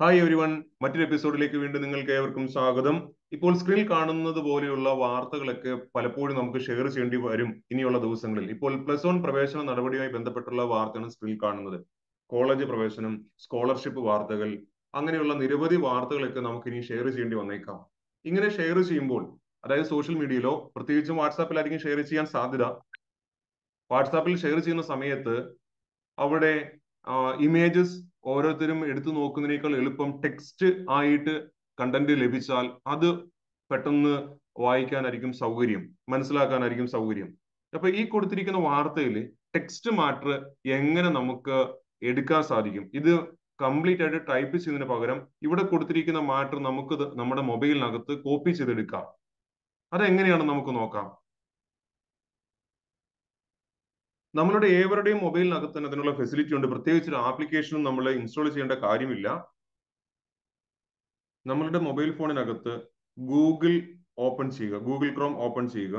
hi every one മറ്റൊരു എപ്പിസോഡിലേക്ക് വീണ്ടും നിങ്ങൾക്ക് ഏവർക്കും സ്വാഗതം ഇപ്പോൾ സ്ക്രീനിൽ കാണുന്നത് പോലെയുള്ള വാർത്തകളൊക്കെ പലപ്പോഴും നമുക്ക് ഷെയർ ചെയ്യേണ്ടി വരും ഇനിയുള്ള ദിവസങ്ങളിൽ ഇപ്പോൾ പ്ലസ് വൺ പ്രവേശന നടപടിയുമായി ബന്ധപ്പെട്ടുള്ള വാർത്തയാണ് സ്ക്രീനിൽ കാണുന്നത് കോളേജ് പ്രവേശനം സ്കോളർഷിപ്പ് വാർത്തകൾ അങ്ങനെയുള്ള നിരവധി വാർത്തകളൊക്കെ നമുക്ക് ഇനി ഷെയർ ചെയ്യേണ്ടി വന്നേക്കാം ഇങ്ങനെ ഷെയർ ചെയ്യുമ്പോൾ അതായത് സോഷ്യൽ മീഡിയയിലോ പ്രത്യേകിച്ചും വാട്സാപ്പിലായിരിക്കും ഷെയർ ചെയ്യാൻ സാധ്യത വാട്സാപ്പിൽ ഷെയർ ചെയ്യുന്ന സമയത്ത് അവിടെ ഇമേജസ് ഓരോരുത്തരും എടുത്തു നോക്കുന്നതിനേക്കാൾ എളുപ്പം ടെക്സ്റ്റ് ആയിട്ട് കണ്ടന്റ് ലഭിച്ചാൽ അത് പെട്ടെന്ന് വായിക്കാനായിരിക്കും സൗകര്യം മനസ്സിലാക്കാനായിരിക്കും സൗകര്യം അപ്പൊ ഈ കൊടുത്തിരിക്കുന്ന വാർത്തയിൽ ടെക്സ്റ്റ് മാറ്റർ എങ്ങനെ നമുക്ക് എടുക്കാൻ സാധിക്കും ഇത് കംപ്ലീറ്റ് ആയിട്ട് ടൈപ്പ് ചെയ്യുന്നതിന് പകരം ഇവിടെ കൊടുത്തിരിക്കുന്ന മാറ്റർ നമുക്ക് നമ്മുടെ മൊബൈലിനകത്ത് കോപ്പി ചെയ്തെടുക്കാം അതെങ്ങനെയാണ് നമുക്ക് നോക്കാം നമ്മളുടെ ഏവരുടെയും മൊബൈലിനകത്ത് തന്നെ അതിനുള്ള ഫെസിലിറ്റി ഉണ്ട് പ്രത്യേകിച്ച് ഒരു ആപ്ലിക്കേഷനും നമ്മൾ ഇൻസ്റ്റാൾ ചെയ്യേണ്ട കാര്യമില്ല നമ്മളുടെ മൊബൈൽ ഫോണിനകത്ത് ഗൂഗിൾ ഓപ്പൺ ചെയ്യുക ഗൂഗിൾ ക്രോം ഓപ്പൺ ചെയ്യുക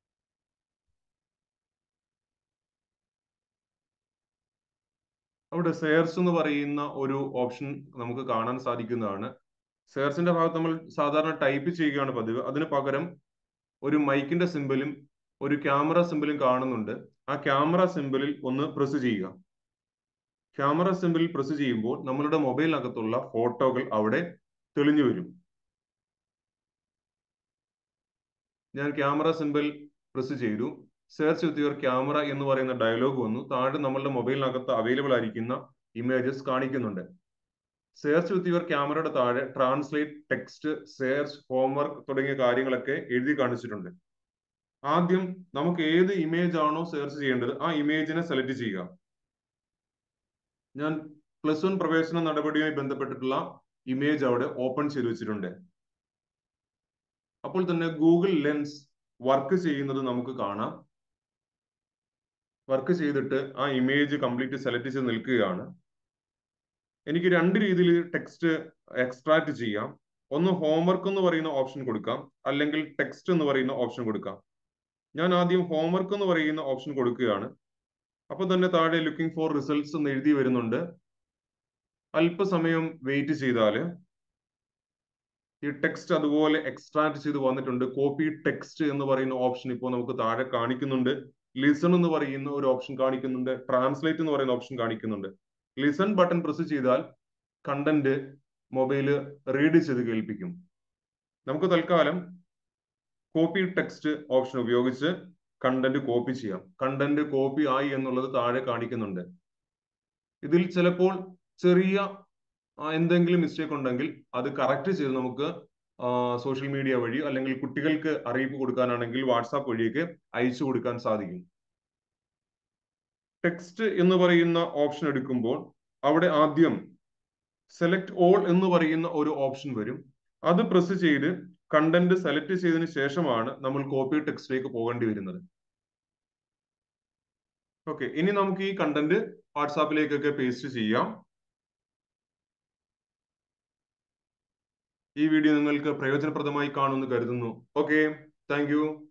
അവിടെ സെയർസ് എന്ന് പറയുന്ന ഒരു ഓപ്ഷൻ നമുക്ക് കാണാൻ സാധിക്കുന്നതാണ് സെയർസിന്റെ ഭാഗത്ത് നമ്മൾ സാധാരണ ടൈപ്പ് ചെയ്യുകയാണ് പതിവ് അതിന് പകരം ഒരു മൈക്കിന്റെ സിമ്പിളും ഒരു ക്യാമറ സിമ്പിളും കാണുന്നുണ്ട് ആ ക്യാമറ സിമ്പിളിൽ ഒന്ന് പ്രസ് ചെയ്യുക ക്യാമറ സിമ്പിളിൽ പ്രസ് ചെയ്യുമ്പോൾ നമ്മളുടെ മൊബൈലിനകത്തുള്ള ഫോട്ടോകൾ അവിടെ തെളിഞ്ഞു വരും ഞാൻ ക്യാമറ സിമ്പിൾ പ്രസ് ചെയ്തു സെർച്ച് വിത്ത് യുവർ ക്യാമറ എന്ന് പറയുന്ന ഡയലോഗ് വന്നു താഴെ നമ്മളുടെ മൊബൈലിനകത്ത് അവൈലബിൾ ആയിരിക്കുന്ന ഇമേജസ് കാണിക്കുന്നുണ്ട് സെർച്ച് വിത്ത് യുവർ ക്യാമറയുടെ താഴെ ട്രാൻസ്ലേറ്റ് ടെക്സ്റ്റ് സെർച്ച് ഹോംവർക്ക് തുടങ്ങിയ കാര്യങ്ങളൊക്കെ എഴുതി കാണിച്ചിട്ടുണ്ട് ആദ്യം നമുക്ക് ഏത് ഇമേജ് ആണോ സെർച്ച് ചെയ്യേണ്ടത് ആ ഇമേജിനെ സെലക്ട് ചെയ്യുക ഞാൻ പ്ലസ് വൺ പ്രവേശന നടപടിയുമായി ബന്ധപ്പെട്ടിട്ടുള്ള ഇമേജ് അവിടെ ഓപ്പൺ ചെയ്ത് വെച്ചിട്ടുണ്ട് അപ്പോൾ തന്നെ ഗൂഗിൾ ലെൻസ് വർക്ക് ചെയ്യുന്നത് നമുക്ക് കാണാം വർക്ക് ചെയ്തിട്ട് ആ ഇമേജ് കംപ്ലീറ്റ് സെലക്ട് ചെയ്ത് നിൽക്കുകയാണ് എനിക്ക് രണ്ട് രീതിയിൽ ടെക്സ്റ്റ് എക്സ്ട്രാക്ട് ചെയ്യാം ഒന്ന് ഹോംവർക്ക് എന്ന് പറയുന്ന ഓപ്ഷൻ കൊടുക്കാം അല്ലെങ്കിൽ ടെക്സ്റ്റ് എന്ന് പറയുന്ന ഓപ്ഷൻ കൊടുക്കാം ഞാൻ ആദ്യം ഹോംവർക്ക് എന്ന് പറയുന്ന ഓപ്ഷൻ കൊടുക്കുകയാണ് അപ്പൊ തന്നെ താഴെ ലുക്കിംഗ് ഫോർ റിസൾട്ട്സ് എന്ന് എഴുതി വരുന്നുണ്ട് അല്പസമയം വെയിറ്റ് ചെയ്താല് ഈ ടെക്സ്റ്റ് അതുപോലെ എക്സ്ട്രാക്ട് ചെയ്ത് വന്നിട്ടുണ്ട് കോപ്പി ടെക്സ്റ്റ് എന്ന് പറയുന്ന ഓപ്ഷൻ ഇപ്പോൾ നമുക്ക് താഴെ കാണിക്കുന്നുണ്ട് ലിസൺ എന്ന് പറയുന്ന ഒരു ഓപ്ഷൻ കാണിക്കുന്നുണ്ട് ട്രാൻസ്ലേറ്റ് എന്ന് പറയുന്ന ഓപ്ഷൻ കാണിക്കുന്നുണ്ട് ലിസൺ ബട്ടൺ പ്രസ് ചെയ്താൽ കണ്ടന്റ് മൊബൈല് റീഡ് ചെയ്ത് കേൾപ്പിക്കും നമുക്ക് തൽക്കാലം കോപ്പി ടെക്സ്റ്റ് ഓപ്ഷൻ ഉപയോഗിച്ച് കണ്ടന്റ് കോപ്പി ചെയ്യാം കണ്ടന്റ് കോപ്പി ആയി എന്നുള്ളത് താഴെ കാണിക്കുന്നുണ്ട് ഇതിൽ ചിലപ്പോൾ ചെറിയ എന്തെങ്കിലും മിസ്റ്റേക്ക് ഉണ്ടെങ്കിൽ അത് കറക്റ്റ് ചെയ്ത് നമുക്ക് സോഷ്യൽ മീഡിയ വഴി അല്ലെങ്കിൽ കുട്ടികൾക്ക് അറിയിപ്പ് കൊടുക്കാനാണെങ്കിൽ വാട്സാപ്പ് വഴിയൊക്കെ അയച്ചു കൊടുക്കാൻ സാധിക്കും ടെക്സ്റ്റ് എന്ന് പറയുന്ന ഓപ്ഷൻ എടുക്കുമ്പോൾ അവിടെ ആദ്യം സെലക്ട് ഓൾ എന്ന് പറയുന്ന ഒരു ഓപ്ഷൻ വരും അത് പ്രസ് ചെയ്ത് കണ്ടന്റ് സെലക്ട് ചെയ്തതിന് ശേഷമാണ് നമ്മൾ കോപ്പി ടെക്സ്റ്റിലേക്ക് പോകേണ്ടി വരുന്നത് ഓക്കെ ഇനി നമുക്ക് ഈ കണ്ടന്റ് വാട്സാപ്പിലേക്കൊക്കെ പേസ്റ്റ് ചെയ്യാം ഈ വീഡിയോ നിങ്ങൾക്ക് പ്രയോജനപ്രദമായി കാണുമെന്ന് കരുതുന്നു ഓക്കെ താങ്ക്